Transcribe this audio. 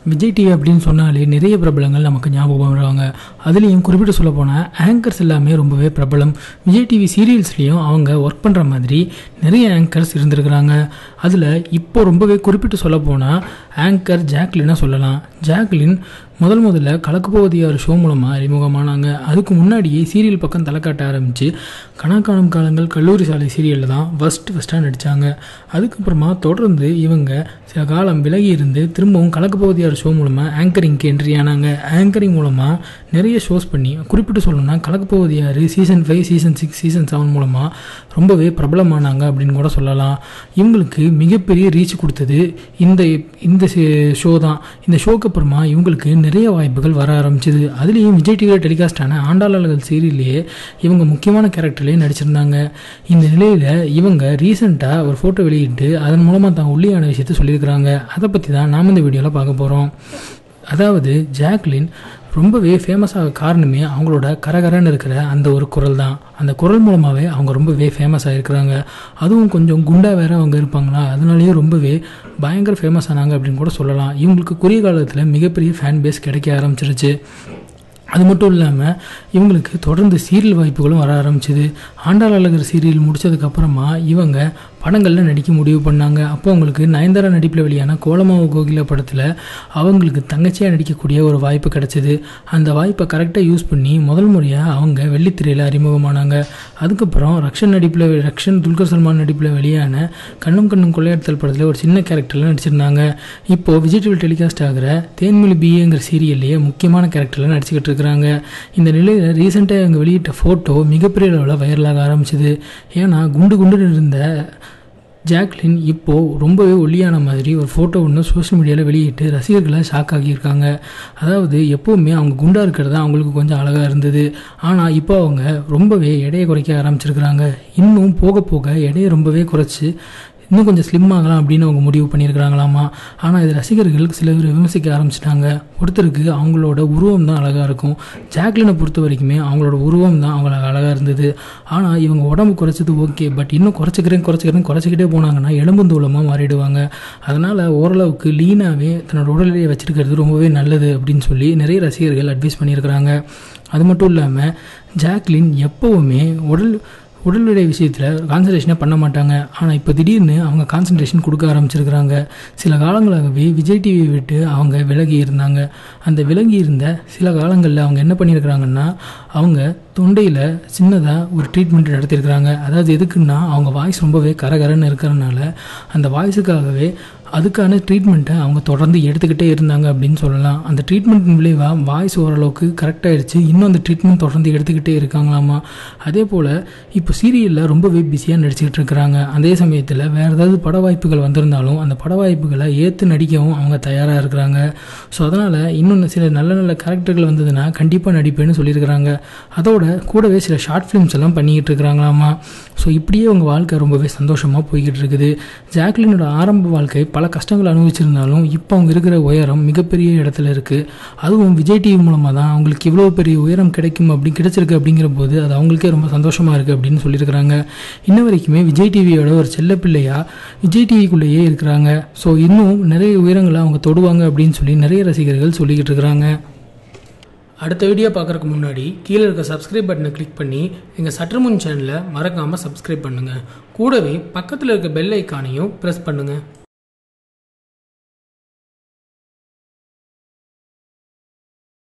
Vijay TV அப்படின்னு சொன்னாலே நிறைய பிரபலங்கள் நமக்கு ஞாபகம் வருவாங்க அதுலேயும் குறிப்பிட்டு சொல்ல போனால் ஆங்கர்ஸ் எல்லாமே ரொம்பவே பிரபலம் விஜய் டிவி சீரியல்ஸ்லேயும் அவங்க ஒர்க் பண்ணுற மாதிரி நிறைய ஆங்கர்ஸ் இருந்திருக்கிறாங்க அதில் இப்போ ரொம்பவே குறிப்பிட்டு சொல்ல போனால் ஆங்கர் ஜாக்லினை சொல்லலாம் ஜாக்லின் முதல் முதல்ல கலக்கு போவதியார் ஷோ மூலமாக அறிமுகமானாங்க அதுக்கு முன்னாடியே சீரியல் பக்கம் தலை காட்ட ஆரம்பித்து கணக்காணும் காலங்கள் கல்லூரி சாலை சீரியலில் தான் ஃபஸ்ட் ஃபஸ்ட்டாக நடித்தாங்க அதுக்கப்புறமா தொடர்ந்து இவங்க சில காலம் விலகி இருந்து திரும்பவும் கலக்கு போவதியார் ஷோ மூலமாக ஆங்கரிங்க்கு என்ட்ரி ஆனாங்க ஆங்கரிங் மூலமாக நிறைய ஷோஸ் பண்ணி குறிப்பிட்டு சொல்லணும்னா கலக்கு போவதியார் season five season six season seven மூலமாக ரொம்பவே பிரபலமானாங்க அப்படின்னு கூட சொல்லலாம் இவங்களுக்கு மிகப்பெரிய ரீச் கொடுத்தது இந்த இந்த ஷோ தான் இந்த ஷோக்கு அப்புறமா இவங்களுக்கு நிறைய வாய்ப்புகள் வர ஆரம்பிச்சது அதுலேயும் விஜய் டிவியில் டெலிகாஸ்ட் ஆன ஆண்டாளர்கள் சீரியல்லையே இவங்க முக்கியமான கேரக்டர்லேயே நடிச்சிருந்தாங்க இந்த நிலையில் இவங்க ரீசெண்டாக ஒரு ஃபோட்டோ வெளியிட்டு அதன் மூலமாக தான் உள்ளியான விஷயத்த சொல்லியிருக்கிறாங்க அதை பற்றி தான் நாம் இந்த வீடியோவில் பார்க்க போகிறோம் அதாவது ஜாக்லின் ரொம்பவே ஃபேமஸ் ஆக காரணமே அவங்களோட கரகரன்னு இருக்கிற அந்த ஒரு குரல் தான் அந்த குரல் மூலமாகவே அவங்க ரொம்பவே ஃபேமஸ் ஆகிருக்கிறாங்க அதுவும் கொஞ்சம் குண்டா வேற அவங்க இருப்பாங்களா அதனாலேயே ரொம்பவே பயங்கர ஃபேமஸ் ஆனாங்க அப்படின்னு கூட சொல்லலாம் இவங்களுக்கு குறுகிய காலத்தில் மிகப்பெரிய ஃபேன் பேஸ் கிடைக்க ஆரம்பிச்சிருச்சு அது மட்டும் இல்லாமல் இவங்களுக்கு தொடர்ந்து சீரியல் வாய்ப்புகளும் வர ஆரம்பிச்சது ஆண்டாள் அழகர் சீரியல் முடிச்சதுக்கப்புறமா இவங்க படங்களில் நடிக்க முடிவு பண்ணாங்க அப்போ அவங்களுக்கு நயன்தாரா நடிப்பில் வெளியான கோலமாவு கோகில படத்தில் அவங்களுக்கு தங்கச்சியாக நடிக்கக்கூடிய ஒரு வாய்ப்பு கிடைச்சிது அந்த வாய்ப்பை கரெக்டாக யூஸ் பண்ணி முதல் முறையாக அவங்க வெள்ளித்திரையில் அறிமுகமானாங்க அதுக்கப்புறம் ரக்ஷன் நடிப்பில் ரக்ஷன் துல்கர் சல்மான் நடிப்பில் வெளியான கண்ணும் கண்ணும் கொள்ளையடித்தல் படத்தில் ஒரு சின்ன கேரக்டரில் நடிச்சிருந்தாங்க இப்போது விஜய் டிவி டெலிகாஸ்ட் ஆகிற தேன்மொழி பிஏங்கிற சீரியல்லையே முக்கியமான கேரக்டரில் நடிச்சுக்கிட்டு இருக்கிறாங்க இந்த நிலையில் ரீசெண்டாக இவங்க வெளியிட்ட ஃபோட்டோ மிகப்பெரிய அளவில் வைரலாக ஆரம்பிச்சது ஏன்னா குண்டு குண்டு இருந்த ஜாக்லின் இப்போது ரொம்பவே ஒல்லியான மாதிரி ஒரு ஃபோட்டோ ஒன்று சோஷியல் மீடியாவில் வெளியிட்டு ரசிகர்களை ஷாக் ஆகியிருக்காங்க அதாவது எப்போவுமே அவங்க குண்டாக இருக்கிறது அவங்களுக்கு கொஞ்சம் அழகாக இருந்தது ஆனால் இப்போ அவங்க ரொம்பவே எடையை குறைக்க ஆரம்பிச்சிருக்கிறாங்க இன்னும் போக போக எடையை ரொம்பவே குறைச்சி இன்னும் கொஞ்சம் ஸ்லிம் ஆகலாம் அப்படின்னு அவங்க முடிவு பண்ணியிருக்கிறாங்களாமா ஆனால் இது ரசிகர்கள் சில பேர் விமர்சிக்க ஆரம்பிச்சிட்டாங்க ஒருத்தருக்கு அவங்களோட உருவம் தான் அழகாக இருக்கும் ஜாக்லினை பொறுத்த வரைக்குமே அவங்களோட உருவம் தான் அவங்களுக்கு அழகாக இருந்தது ஆனால் இவங்க உடம்பு குறைச்சது ஓகே பட் இன்னும் குறைச்சிக்கிறேன் குறைச்சிக்கிறேன் குறைச்சிக்கிட்டே போனாங்கன்னா எலும்புந்தூளமாக மாறிடுவாங்க அதனால் ஓரளவுக்கு லீனாகவே தன்னோட உடலையே வச்சிருக்கிறது ரொம்பவே நல்லது அப்படின்னு சொல்லி நிறைய ரசிகர்கள் அட்வைஸ் பண்ணியிருக்கிறாங்க அது மட்டும் இல்லாமல் ஜாக்லின் எப்போவுமே உடல் உடல் எடை விஷயத்தில் கான்சன்ட்ரேஷனே பண்ண மாட்டாங்க ஆனால் இப்போ திடீர்னு அவங்க கான்சன்ட்ரேஷன் கொடுக்க ஆரம்பிச்சிருக்கிறாங்க சில காலங்களாகவே விஜய் டிவியை விட்டு அவங்க விலகி இருந்தாங்க அந்த விலகி இருந்த சில காலங்களில் அவங்க என்ன பண்ணியிருக்கிறாங்கன்னா அவங்க தொண்டையில் சின்னதாக ஒரு ட்ரீட்மெண்ட் நடத்தியிருக்கிறாங்க அதாவது எதுக்குன்னா அவங்க வாய்ஸ் ரொம்பவே கரகரன்னு இருக்கிறனால அந்த வாய்ஸுக்காகவே அதுக்கான ட்ரீட்மெண்ட்டை அவங்க தொடர்ந்து எடுத்துக்கிட்டே இருந்தாங்க அப்படின்னு சொல்லலாம் அந்த ட்ரீட்மெண்ட் விளைவாக வாய்ஸ் ஓரளவுக்கு கரெக்டாகிடுச்சு இன்னும் அந்த ட்ரீட்மெண்ட் தொடர்ந்து எடுத்துக்கிட்டே இருக்காங்களாமா அதே போல் இப்போ சீரியலில் ரொம்பவே பிஸியாக நடிச்சுக்கிட்டு இருக்கிறாங்க அதே சமயத்தில் வேறு ஏதாவது பட வாய்ப்புகள் வந்திருந்தாலும் அந்த பட வாய்ப்புகளை ஏற்று நடிக்கவும் அவங்க தயாராக இருக்கிறாங்க ஸோ அதனால் இன்னும் சில நல்ல நல்ல கேரக்டர்கள் வந்ததுன்னா கண்டிப்பாக நடிப்பேன்னு சொல்லியிருக்கிறாங்க அதோட கூடவே சில ஷார்ட் ஃபிலிம்ஸ் எல்லாம் பண்ணிக்கிட்டு இருக்கிறாங்களாமா ஸோ இப்படியே அவங்க வாழ்க்கை ரொம்பவே சந்தோஷமாக போய்கிட்டு இருக்குது ஜாக்லினோட ஆரம்ப வாழ்க்கை பல கஷ்டங்கள் அனுபவிச்சிருந்தாலும் இப்போ அவங்க இருக்கிற உயரம் மிகப்பெரிய இடத்துல இருக்குது அதுவும் விஜய் டிவி மூலமாக தான் அவங்களுக்கு இவ்வளோ பெரிய உயரம் கிடைக்கும் அப்படி கிடைச்சிருக்கு அப்படிங்கிற போது அது அவங்களுக்கே ரொம்ப சந்தோஷமாக இருக்குது அப்படின்னு சொல்லியிருக்கிறாங்க இன்ன வரைக்குமே விஜய் டிவியோட ஒரு செல்ல பிள்ளையாக விஜய் டிவிக்குள்ளேயே இருக்கிறாங்க ஸோ இன்னும் நிறைய உயரங்களை அவங்க தொடுவாங்க அப்படின்னு சொல்லி நிறைய ரசிகர்கள் சொல்லிக்கிட்டு இருக்கிறாங்க அடுத்த வீடியோ பார்க்குறதுக்கு முன்னாடி கீழே இருக்க சப்ஸ்கிரைப் பட்டனை கிளிக் பண்ணி எங்கள் சற்றுமுன் சேனலை மறக்காமல் சப்ஸ்கிரைப் பண்ணுங்கள் கூடவே பக்கத்தில் இருக்க பெல் ஐக்கானையும் ப்ரெஸ் பண்ணுங்கள்